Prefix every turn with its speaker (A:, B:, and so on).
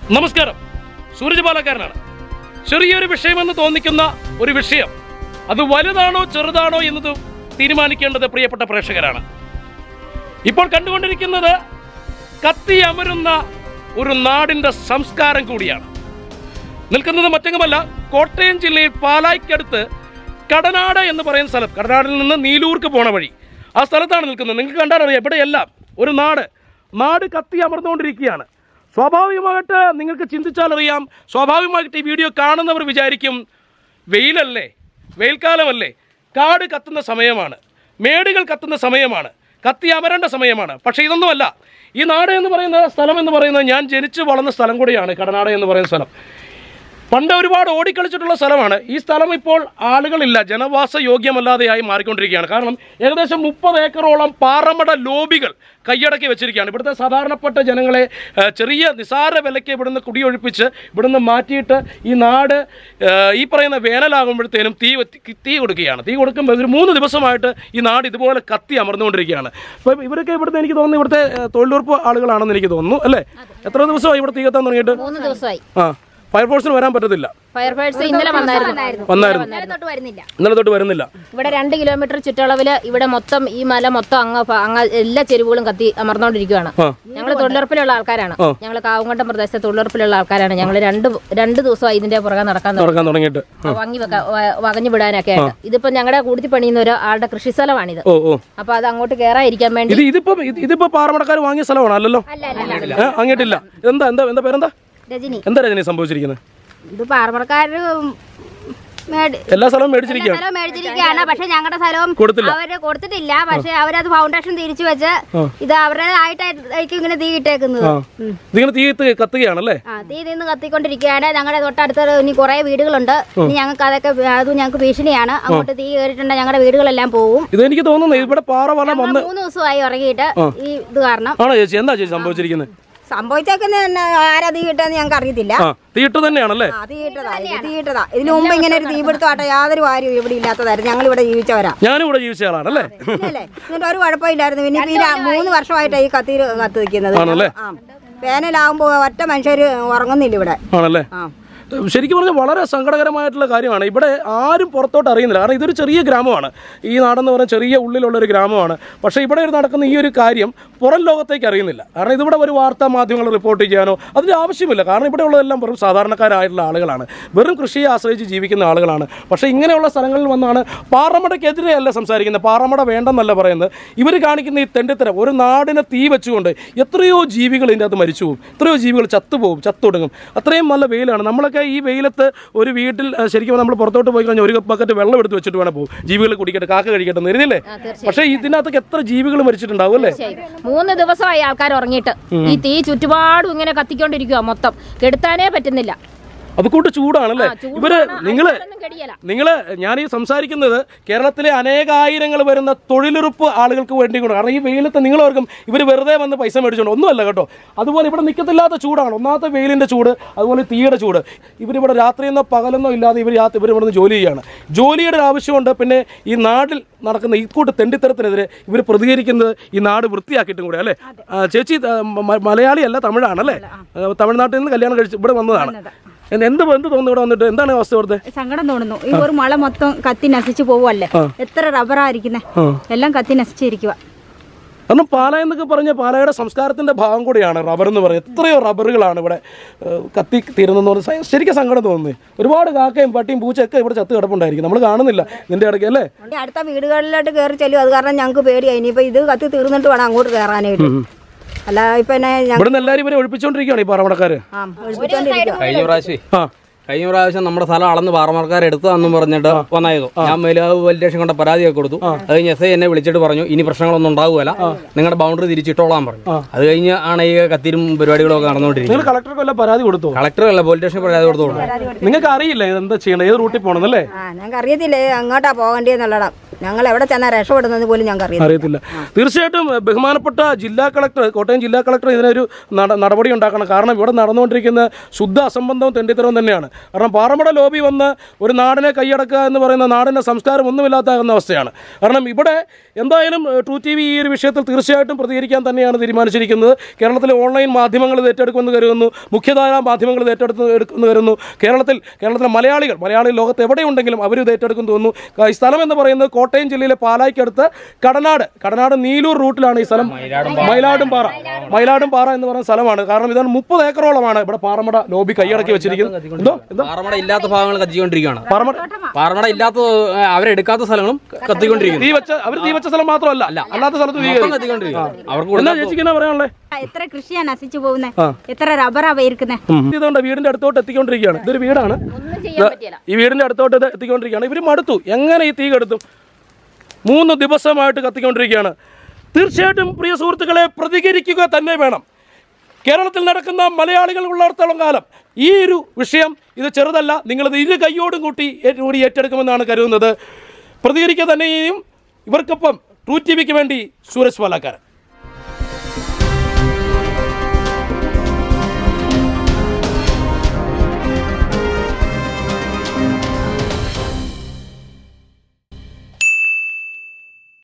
A: നമസ്കാരം സൂരജ് പാലക്കാരനാണ് ചെറിയൊരു വിഷയമെന്ന് തോന്നിക്കുന്ന ഒരു വിഷയം അത് വലുതാണോ ചെറുതാണോ എന്നത് തീരുമാനിക്കേണ്ടത് പ്രിയപ്പെട്ട പ്രേക്ഷകരാണ് ഇപ്പോൾ കണ്ടുകൊണ്ടിരിക്കുന്നത് കത്തി അമരുന്ന ഒരു നാടിന്റെ സംസ്കാരം കൂടിയാണ് നിൽക്കുന്നത് മറ്റെങ്ങുമല്ല കോട്ടയം ജില്ലയിൽ പാലായ്ക്കടുത്ത് കടനാട് എന്ന് പറയുന്ന സ്ഥലം കടനാടിൽ നിന്ന് നീലൂർക്ക് പോണ വഴി ആ സ്ഥലത്താണ് നിൽക്കുന്നത് നിങ്ങൾക്ക് കണ്ടാൽ അറിയാം ഇവിടെയെല്ലാം ഒരു നാട് നാട് കത്തി അമർന്നുകൊണ്ടിരിക്കുകയാണ് സ്വാഭാവികമായിട്ട് നിങ്ങൾക്ക് ചിന്തിച്ചാലറിയാം സ്വാഭാവികമായിട്ട് ഈ വീഡിയോ കാണുന്നവർ വിചാരിക്കും വെയിലല്ലേ വെയിൽക്കാലമല്ലേ കാട് കത്തുന്ന സമയമാണ് മേടുകൾ കത്തുന്ന സമയമാണ് കത്തി അമരേണ്ട സമയമാണ് പക്ഷേ ഇതൊന്നുമല്ല ഈ നാട് എന്ന് പറയുന്ന സ്ഥലം എന്ന് പറയുന്നത് ഞാൻ ജനിച്ച് വളർന്ന സ്ഥലം കൂടിയാണ് കടനാട് എന്ന് പറയുന്ന സ്ഥലം പണ്ട് ഒരുപാട് ഓടിക്കളിച്ചിട്ടുള്ള സ്ഥലമാണ് ഈ സ്ഥലം ഇപ്പോൾ ആളുകളില്ല ജനവാസ യോഗ്യമല്ലാതെയായി മാറിക്കൊണ്ടിരിക്കുകയാണ് കാരണം ഏകദേശം മുപ്പത് ഏക്കറോളം പാറമട ലോബികൾ കൈയടക്കി വെച്ചിരിക്കുകയാണ് ഇവിടുത്തെ സാധാരണപ്പെട്ട ജനങ്ങളെ ആ, ചെറിയ നിസാര വിലയ്ക്ക് ഇവിടുന്ന് കുടിയൊഴിപ്പിച്ച് ഇവിടുന്ന് മാറ്റിയിട്ട് ഈ നാട് ആ, ഈ പറയുന്ന വേനലാകുമ്പോഴത്തേനും തീ വെത്തി- തീ കൊടുക്കുകയാണ് തീ കൊടുക്കുമ്പോൾ ഒരു മൂന്ന് ദിവസമായിട്ട് ഈ നാട് ഇതുപോലെ കത്തി അമർന്നുകൊണ്ടിരിക്കുകയാണ് അപ്പോൾ ഇവരൊക്കെ ഇവിടുത്തെ എനിക്ക് തോന്നുന്നു ഇവിടുത്തെ ആ, തൊഴിലുറപ്പ് ആളുകളാണെന്ന് എനിക്ക് തോന്നുന്നു അല്ലേ എത്ര ദിവസമായി ഇവിടെ തീ കത്താൻ തുടങ്ങിയിട്ട്
B: മൂന്ന് ദിവസമായി
A: ആ ഫയർഫോഴ്സിന് വരാൻ പറ്റത്തില്ല
B: ഫയർഫോഴ്സ് ഇന്നലെ വന്നായിരുന്നു
A: വന്നായിരുന്നു
B: ഇന്നലെ തൊട്ട് വരുന്നില്ല
A: ഇന്നലെ തൊട്ട് വരുന്നില്ല
B: ഇവിടെ രണ്ട് കിലോമീറ്റർ ചുറ്റളവില് ഇവിടെ മൊത്തം ഈ മല മൊത്തം അങ്ങ് പ- അങ്ങ് എല്ലാ ചെരുവുകളും കത്തി അമർന്നോണ്ടിരിക്കുകയാണ്
A: ആ.
B: ഞങ്ങൾ തൊഴിലുറപ്പിലുള്ള ആൾക്കാരാണ് ഞങ്ങൾ കാവുങ്കണ്ടം പ്രദേശത്തെ തൊഴിലുറപ്പിലുള്ള ആൾക്കാരാണ് ഞങ്ങൾ രണ്ട് രണ്ട് ദിവസമായി ഇതിന്റെ പുറകെ നടക്കാൻ തുടങ്ങി.
A: നടക്കാൻ തുടങ്ങിയിട്ട് ആ.
B: വങ്ങി വെക്ക വ- വകഞ്ഞു വിടാനൊക്കെ ആയിട്ട് ഇതിപ്പോ ഞങ്ങളുടെ കൂട്ടത്തിൽ പണിയുന്ന ഒരു ആളുടെ കൃഷിസ്ഥലമാണിത്
A: ഓ ഓ
B: അപ്പൊ അത് അങ്ങോട്ട് കയറാതിരിക്കാൻ വേണ്ടി
A: ഇത് ഇതിപ്പോ ഇത് ഇതിപ്പോ പാറമടക്കാർ വാങ്ങിയ സ്ഥലമാണ് അല്ലല്ലോ ഏ, വാങ്ങിയിട്ടില്ല എന്താ എന്താ എന്താ പേരെന്താ
C: രജനി
A: എന്താ രജനി സംഭവിച്ചിരിക്കുന്നത്
C: ഇത് പാറമടക്കാര് മേടി
A: എല്ലാ സ്ഥലവും മേടിച്ചിരിക്കുകയാണ്
C: സ്ഥലവും മേടിച്ചിരിക്കുകയാണ് പക്ഷെ ഞങ്ങളുടെ സ്ഥലവും
A: കൊടുത്തില്ല.
C: അവര് കൊടുത്തിട്ടില്ല പക്ഷെ അവരത് ഫൗണ്ടേഷൻ തിരിച്ചു വെച്ച് ഇത് അവരുടേതായിട്ടായിരിക്കും ഇങ്ങനെ തീ ഇട്ടേക്കുന്നത്
A: ആ ഇതിങ്ങനെ തീ കത്ത് കത്തുകയാണല്ലേ
C: ആ തീ നിന്ന് കത്തിക്കൊണ്ടിരിക്കുകയാണ് ഞങ്ങളുടെ തൊട്ടടുത്ത് ഇനി കുറെ വീടുകളുണ്ട് ഇനി ഞങ്ങൾക്ക് അതൊക്കെ അതും ഞങ്ങൾക്ക് ഭീഷണിയാണ് അങ്ങോട്ട് തീ കയറിയിട്ടുണ്ടെങ്കിൽ ഞങ്ങളുടെ വീടുകളെല്ലാം പോവും
A: ഇത് എനിക്ക് തോന്നുന്നു ഇവിടെ പാറ വല
C: ഞങ്ങൾ
A: വന്ന്
C: മൂന്ന് ദിവസമായി ഉറങ്ങിയിട്ട് ഈ ഇത് കാരണം
A: ആണോ ചേച്ചി എന്താ ചേച്ചി സംഭവിച്ചിരിക്കുന്നത്
D: സംഭവിച്ചേക്കുന്ന ആരാ തീ കിട്ടാന്ന് ഞങ്ങൾക്ക് അറിയത്തില്ല
A: ആ തീയിട്ട് തന്നെയാണല്ലേ
D: ആ, തീ ഇട്ടതാ ഇത് തീ ഇട്ടതാ ഇതിനു മുമ്പ് ഇങ്ങനെ ഒരു തീപിടുത്തമാട്ടെ യാതൊരു കാര്യവും ഇവിടെ ഇല്ലാത്തതായിരുന്നു ഞങ്ങൾ ഇവിടെ ജീവിച്ചവരാ
A: ഞാനും ഇവിടെ ജീവിച്ച ആളാണല്ലേ
D: അല്ലേ എന്നിട്ട് ഒരു കുഴപ്പമില്ലായിരുന്നു പിന്നെ ഇപ്പൊ ഈ ര- മൂന്ന് വർഷമായിട്ടാണ് ഈ കത്തി കത്ത് നിൽക്കുന്നത്
A: ആണല്ലേ?
D: ആ വേനലാകുമ്പോ ഒറ്റ മനുഷ്യര് ഉറങ്ങുന്നില്ല ഇവിടെ
A: ആണല്ലേ
D: ആ
A: ശരിക്കും പറഞ്ഞാൽ വളരെ സങ്കടകരമായിട്ടുള്ള കാര്യമാണ് ഇവിടെ ആരും പുറത്തോട്ട് അറിയുന്നില്ല കാരണം ഇതൊരു ചെറിയ ഗ്രാമമാണ് ഈ നാടെന്ന് പറഞ്ഞാൽ ചെറിയ ഉള്ളിലുള്ള ഒരു ഗ്രാമമാണ് പക്ഷേ ഇവിടെ നടക്കുന്ന ഈ ഒരു കാര്യം പുറം ലോകത്തേക്ക് അറിയുന്നില്ല കാരണം ഇതിവിടെ ഒരു വാർത്താ മാധ്യമങ്ങൾ റിപ്പോർട്ട് ചെയ്യാനോ അതിൻ്റെ ആവശ്യമില്ല കാരണം ഇവിടെ ഉള്ളതെല്ലാം വെറും സാധാരണക്കാരായിട്ടുള്ള ആളുകളാണ് വെറും കൃഷിയെ ആശ്രയിച്ച് ജീവിക്കുന്ന ആളുകളാണ് പക്ഷേ ഇങ്ങനെയുള്ള സ്ഥലങ്ങളിൽ വന്നാണ് പാറമടയ്ക്കെതിരെ അല്ല സംസാരിക്കുന്നത് പാറമട വേണ്ടെന്നല്ല പറയുന്നത് ഇവർ കാണിക്കുന്ന ഈ തെണ്ടിത്തരം ഒരു നാടിനെ തീ വെച്ചുകൊണ്ട് എത്രയോ ജീവികൾ ഇതിൻ്റെ അകത്ത് മരിച്ചു പോകും എത്രയോ ജീവികൾ ചത്തുപോകും ചത്തൊടുങ്ങും അത്രയും നല്ല വെയിലാണ് നമ്മളൊക്കെ ഈ വെയിലത്ത് ഒരു വീട്ടിൽ അഹ് ശരിക്കും നമ്മൾ പുറത്തോട്ട് പോയി കഴിഞ്ഞാൽ ഒരു ബക്കറ്റ് വെള്ളം എടുത്ത് വെച്ചിട്ട് വേണം പോകും ജീവികൾ കുടിക്കട്ടെ കാക്ക കഴിക്കട്ടെ എന്ന് കരുതില്ലേ പക്ഷേ ഇതിനകത്തൊക്കെ എത്ര ജീവികൾ മരിച്ചിട്ടുണ്ടാവും അല്ലേ
B: മൂന്ന് ദിവസമായി ആൾക്കാർ ഉറങ്ങിയിട്ട് ഈ തീ ചുറ്റുപാടും ഇങ്ങനെ കത്തിക്കൊണ്ടിരിക്കുക മൊത്തം കെടുത്താനേ പറ്റുന്നില്ല
A: അത് കൂട്ട് ചൂടാണല്ലേ
B: ആ, ചൂടാണ്.
A: ഇവര് നിങ്ങള്
B: അതിനൊന്നും കെടിയല.
A: നിങ്ങൾ ഞാൻ ഈ സംസാരിക്കുന്നത് കേരളത്തിലെ അനേകായിരങ്ങൾ വരുന്ന തൊഴിലുറപ്പ് ആളുകൾക്ക് വേണ്ടി കൂടെ കാരണം ഈ വെയിലത്ത് നിങ്ങളോർക്കും ഇവർ വെറുതെ വന്ന് പൈസ മേടിച്ചോണ്ട് ഒന്നുമല്ല കേട്ടോ അതുപോലെ ഇവിടെ നിൽക്കത്തില്ലാത്ത ചൂടാണ് ഒന്നാമത്തെ വെയിലിൻ്റെ ചൂട് അതുപോലെ തീയുടെ ചൂട് ഇവരിവിടെ രാത്രിയെന്നോ പകലെന്നോ ഇല്ലാതെ ഇവർ രാത്രി ഇവർ ഇവിടുന്ന് ജോലി ചെയ്യുകയാണ് ജോലിയുടെ ഒരു ആവശ്യമുണ്ട് പിന്നെ ഈ നാട്ടിൽ നടക്കുന്ന ഈ കൂട്ട് തെണ്ടിത്തരത്തിനെതിരെ ഇവർ പ്രതികരിക്കുന്നത് ഈ നാട് വൃത്തിയാക്കിയിട്ടും കൂടെ അല്ലേ ആ, ചേച്ചി ആ, മ- മലയാളിയല്ല തമിഴാണല്ലേ ആ, തമിഴ്നാട്ടിൽ നിന്ന് കല്യാണം കഴിച്ച് ഇവിടെ വന്നതാണ് എന്ത് എന്ത് എന്ത് തോന്നുന്നു ഇവിടെ വന്നിട്ട് എന്താണ് അവസ്ഥ ഇവിടുത്തെ
E: സങ്കടം തോന്നുന്നു ഈ ഒരു മല മൊത്തം കത്തി നശിച്ചു പോവല്ലേ എത്ര റബ്ബറായിരിക്കുന്നേ എല്ലാം കത്തി നശിച്ചിരിക്കുക
A: കാരണം പാല എന്നൊക്കെ പറഞ്ഞ പാലയുടെ സംസ്കാരത്തിന്റെ ഭാഗം കൂടിയാണ് റബ്ബർ എന്ന് പറയുന്നത് എത്രയോ റബ്ബറുകളാണ് ഇവിടെ ഏഹ്, കത്തി തീരുന്നെന്ന് പറഞ്ഞ് സ- ശരിക്കും സങ്കടം തോന്നുന്നത് ഒരുപാട് കാക്കയും പട്ടിയും പൂച്ചയൊക്കെ ഇവിടെ ചത്ത് കിടപ്പുണ്ടായിരിക്കും നമ്മൾ കാണുന്നില്ല ഇതിന്റെ ഇടയ്ക്ക് അല്ലേ
D: ഇനി അടുത്ത വീടുകളിലോട്ട് കയറി ചെല്ലും അത് കാരണം ഞങ്ങൾക്ക് പേടിയായി ഇനിയിപ്പോ ഇത് കത്തി തീർന്നിട്ട് വേണം അങ്ങോട്ട് കയറാനായിട്ട് അല്ല ഇപ്പൊ എന്നെ ഞങ്ങൾ
A: ഇവിടെ നിന്ന് എല്ലാവരും ഇവരെ ഒഴിപ്പിച്ചോണ്ടിരിക്കുകയാണ് ഈ പാറമടക്കാര്
D: ആ ഒഴിപ്പിച്ചോണ്ടിരിക്കുക
F: കഴിഞ്ഞ പ്രാവശ്യം
A: ആ
F: കഴിഞ്ഞ പ്രാവശ്യം നമ്മുടെ സ്ഥലം അളന്ന് പാറമാർക്കാർ എടുത്തതെന്നും പറഞ്ഞിട്ട് വന്നായിരുന്നു ഞാൻ മേലാവ് പോലീസ് സ്റ്റേഷൻ കൊണ്ട് പരാതിയൊക്കെ കൊടുത്തു അത് കഴിഞ്ഞ് എസ് ഐ എന്നെ വിളിച്ചിട്ട് പറഞ്ഞു ഇനി പ്രശ്നങ്ങളൊന്നും ഉണ്ടാവുകയില്ല നിങ്ങളുടെ ബൗണ്ടറി തിരിച്ചിട്ടോളാൻ പറഞ്ഞു അത് കഴിഞ്ഞ് ആണ് ഈ കത്തിരും പരിപാടികളും ഒക്കെ
A: നിങ്ങൾ
F: നടന്നുകൊണ്ടിരിക്കുന്നത്
A: കളക്ടർക്ക് വല്ല പരാതി കൊടുത്തോ
F: കളക്ടർ അല്ല പോലീസ് സ്റ്റേഷൻ പരാതി കൊടുത്തോളൂ
A: നിങ്ങൾക്ക് അറിയില്ല ഇത് എന്താ ചെയ്യണം ഏത് റൂട്ടിൽ പോകണം അല്ലേ
D: ആ ഞങ്ങൾക്ക് അറിയത്തില്ല അങ്ങോട്ടാ പോകണ്ടേന്നുള്ളടാ ഞങ്ങൾ എവിടെ ചെന്നാൽ രക്ഷപ്പെടുന്നത് പോലും ഞങ്ങൾക്ക് അറിയാം
A: അറിയത്തില്ല തീർച്ചയായിട്ടും എഹ്, ബഹുമാനപ്പെട്ട ജില്ലാ കളക്ടർ കോട്ടയം ജില്ലാ കളക്ടർ ഇതിനൊരു നട- നടപടി ഉണ്ടാക്കണം കാരണം ഇവിടെ നടന്നുകൊണ്ടിരിക്കുന്ന ശുദ്ധ അസംബന്ധവും തെണ്ടിത്തരവും തന്നെയാണ് കാരണം പാറമട ലോബി വന്ന് ഒരു നാടിനെ കൈയടക്കുക എന്ന് പറയുന്ന നാടിൻ്റെ സംസ്കാരം ഒന്നുമില്ലാത്താകുന്ന അവസ്ഥയാണ് കാരണം ഇവിടെ എന്തായാലും ട്രൂ ടി വി ഈ ഒരു വിഷയത്തിൽ തീർച്ചയായിട്ടും പ്രതികരിക്കാൻ തന്നെയാണ് തീരുമാനിച്ചിരിക്കുന്നത് കേരളത്തിലെ ഓൺലൈൻ മാധ്യമങ്ങൾ ഇത് ഏറ്റെടുക്കുമെന്ന് കരുതുന്നു മുഖ്യധാര മാധ്യമങ്ങൾ ഇത് ഏറ്റെടുത്ത് എടുക്കുമെന്ന് കരുതുന്നു കേരളത്തിൽ കേരളത്തിലെ മലയാളികൾ മലയാളി ലോകത്ത് എവിടെയുണ്ടെങ്കിലും അവർ ഇത് ഏറ്റെടുക്കും തോന്നുന്നു ക- ഈ സ്ഥലം എന്ന് പറയുന്നത് കോട്ടയം ജില്ലയിലെ പാലായ്ക്കടുത്ത് കടനാട് കടനാട് നീലൂർ റൂട്ടിലാണ് ഈ സ്ഥലം മയിലാടും പാറ മയിലാടും പാറ എന്ന് പറയുന്ന സ്ഥലമാണ് കാരണം ഇതാണ് മുപ്പത് ഏക്കറോളമാണ് ഇവിടെ പാറമട ലോബി കൈയടക്കി വെച്ചിരിക്കുന്നത് എന്തോ എന്തോ
F: പാറമട ഇല്ലാത്ത ഭാഗങ്ങൾ കത്തിക്കൊണ്ടിരിക്കുകയാണ്
A: പാറമട
F: പാറമട ഇല്ലാത്ത ഏഹ്, അവരെടുക്കാത്ത സ്ഥലങ്ങളും കത്തിക്കൊണ്ടിരിക്കുന്നു
A: തീ വെച്ച അവർ തീ വെച്ച സ്ഥലം മാത്രമല്ല അല്ലാത്ത സ്ഥലത്ത് തീ
F: മൊത്തം
A: കയറി.
F: കത്തിക്കൊണ്ടിരിക്കുകയാണ് അവർക്ക്
A: എന്നാ
F: കൊടുക്കാൻ
A: ചേച്ചിക്ക് എന്നാ പറയാനുള്ളത്
E: എത്ര കൃഷിയാ നശിച്ചു പോകുന്നത് എത്ര റബ്ബറാ പോയിരിക്കുന്നത്
A: ഇതുകൊണ്ട് വീടിന്റെ അടുത്തോട്ട് എത്തിക്കൊണ്ടിരിക്കുകയാണ് ഇതൊരു വീടാണ്
B: ഒന്നും ചെയ്യാൻ പറ്റില്ല
A: ഈ വീടിന്റെ അടുത്തോട്ട് ഇത് എത്തിക്കൊണ്ടിരിക്കുകയാണ് ഇവർ മടുത്തു എങ്ങനെ ഈ തീ കെടുത്തും മൂന്ന് ദിവസമായിട്ട് കത്തിക്കൊണ്ടിരിക്കുകയാണ് തീർച്ചയായിട്ടും പ്രിയ സുഹൃത്തുക്കളെ പ്രതികരിക്കുക തന്നെ വേണം കേരളത്തിൽ നടക്കുന്ന മലയാളികൾ ഉള്ളിടത്തോളം കാലം ഈ ഒരു വിഷയം ഇത് ചെറുതല്ല നിങ്ങളിത് ഇരു കൈയോടും കൂട്ടി ഏ- കൂടി ഏറ്റെടുക്കുമെന്നാണ് കരുതുന്നത് പ്രതികരിക്കുക തന്നെയും ഇവർക്കൊപ്പം ട്രൂ ടി വിക്ക് വേണ്ടി സൂരജ് പാലക്കാരൻ